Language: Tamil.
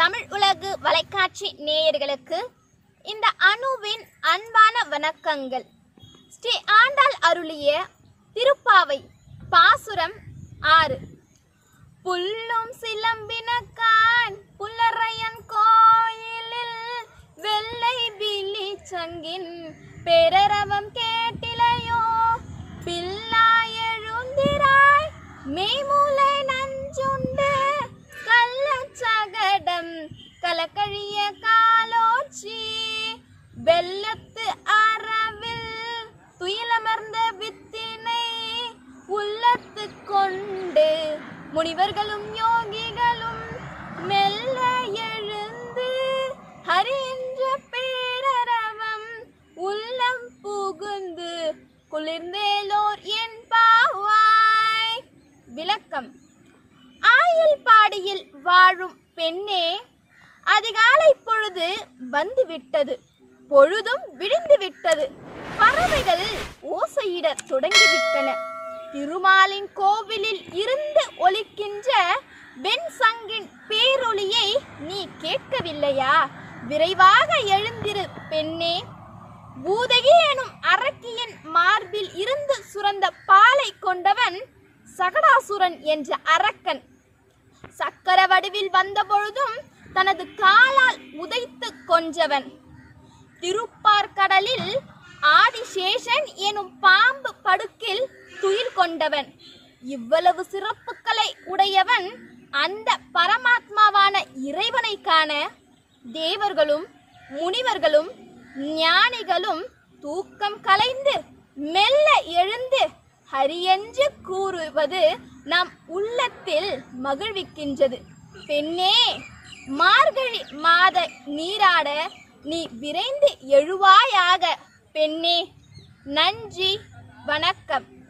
தமிழ் உலகு வலைக்காட்சி நேயர்களுக்கு இந்த அணுவின் அன்பான வணக்கங்கள் ஸ்ரீ ஆண்டாள் அருளிய திருப்பாவை பாசுரம் ஆறு புல்லும் சிலம்பினக்கான் புல்லரையன் கோயிலில் வெள்ளை விழி சங்கின் பேரரவம் கேட்டிலையோ பில்லாய் எழுந்திராய் மெய்மூலை நஞ்சுண்டு கள்ளச்சகடம் கலக்கழிய காலோச்சி வெள்ளத்து அறவில் துயிலமர்ந்த வித்தினை உள்ளத்து கொண்டு முனிவர்களும் யோகிகளும் மெல்ல எழுந்து ஹரி என்ற பேரரவம் உள்ளம் புகுந்து குளிர்ந்தேலோர் என் பாவாய் விளக்கம் ஆயில் பாடியில் வாழும் பெண்ணே அதிகாலை பொழுது வந்துவிட்டது பொழுதும் விடிந்து விட்டது பறவைகள் ஓசையிடத் தொடங்கிவிட்டன திருமாலின் கோவிலில் இருந்து ஒலிக்கின்ற வெண் சங்கின் பேரொளியை நீ கேட்கவில்லையா விரைவாக எழுந்திரு பெண்ணே பூதகி எனும் அரக்கியின் மார்பில் இருந்து சுரந்த பாலை கொண்டவன் சகடாசுரன் என்ற அரக்கன் சக்கர வடிவில் வந்த பொழுதும் தனது காலால் உதைத்து கொன்றவன் திருப்பார்கடலில் ஆதிசேஷன் எனும் பாம்பு படுக்கில் துயில் கொண்டவன் இவ்வளவு சிறப்புகளை உடையவன் அந்த பரமாத்மாவான இறைவனை காண தேவர்களும் முனிவர்களும் ஞானிகளும் தூக்கம் கலைந்து மெல்ல எழுந்து ஹரியென்று கூறுவது நம் உள்ளத்தில் மகிழ்விக்கின்றது பெண்ணே மார்கழி மாத நீராட நீ விரைந்து எழுவாயாக பெண்ணே நன்றி வணக்கம்